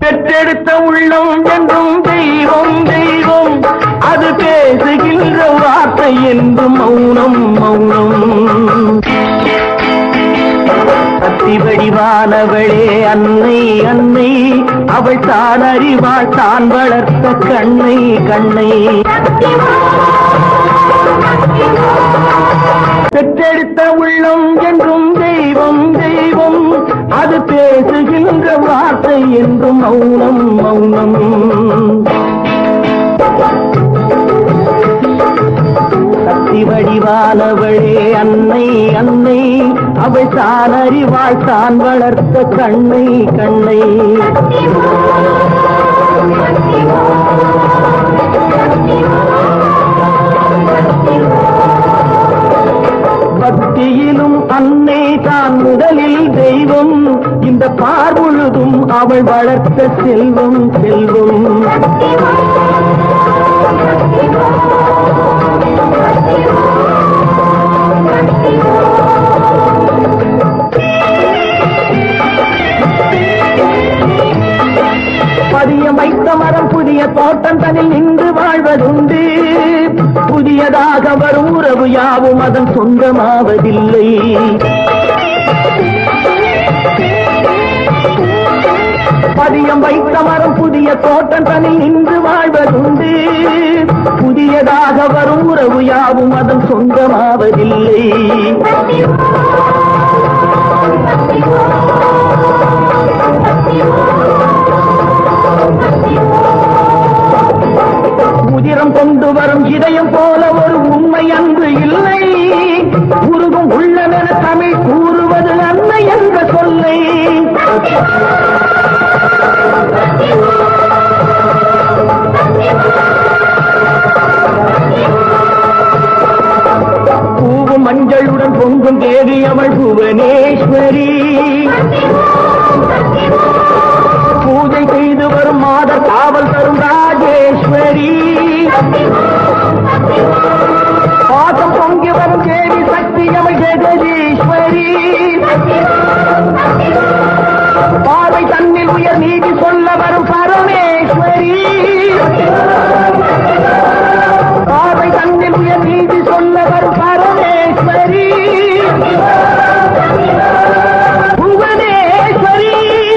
பெற்றெடுத்த உள்ளம் என்றும் தெய்வம் தெய்வம் அது பேசுகின்ற வார்த்தை என்றும் மௌனம் மௌனம் சக்தி வடிவானவளே அன்னை அன்னை அவள் தான் அறிவாள் தான் வளர்த்த கண்ணை கண்ணை பெற்றெடுத்த உள்ளம் என்றும் தெய்வம் தெய்வம் அது பேசுகின்ற வார்த்தை என்றும் மௌனம் மௌனம் சக்தி வடிவானவளே அன்னை அன்னை அவள் தான் அறிவாள் தான் வளர்த்த கண்ணை கண்ணை பக்தியிலும் அன்னை தான் முதலில் தெய்வம் இந்த பார்முழுதும் அவள் வளர்த்த செல்வம் செல்வம் பதியம் வைத்த மரம் புதிய தோட்டம் தனில் நின்று வாழ்வதுண்டு புதியதாக வரும் உறவு யாவும் அதன் சொந்தமாவதில்லை பதியம் வைத்த மரம் புதிய தோட்டம் தனில் நின்று வாழ்வதுண்டு புதியதாக வரும் உறவு யாவும் அதன் சொந்தமாவதில்லை உதிரம் கொண்டு வரும் இதயம் போல ஒரு உண்மை அன்று இல்லை உருகும் உள்ளமென தமிழ் கூறுவது அன்னை என்ற சொல்லை பூவும் மஞ்சளுடன் பொங்கும் தேவி அவள் புவனேஸ்வரி பூஜை செய்து வரும் மாத காவல் தரும் ராஜேஸ்வரி பாசம் பொங்கி வரும் தேவி சக்தி அவள் ஜெகதீஸ்வரி பாதை தன்னில் உயர் நீதி சொல்ல வரும் பரமேஸ்வரி பாதை தன்னில் உயர் நீதி சொல்ல வரும் பரமேஸ்வரி புவனேஸ்வரி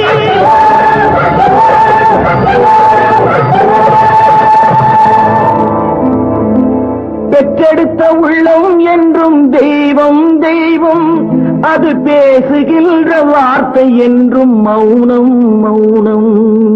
பெற்றெடுத்த உள்ளம் என்றும் தெய்வம் தெய்வம் அது பேசுகின்ற வார்த்தை என்றும் மௌனம் மௌனம்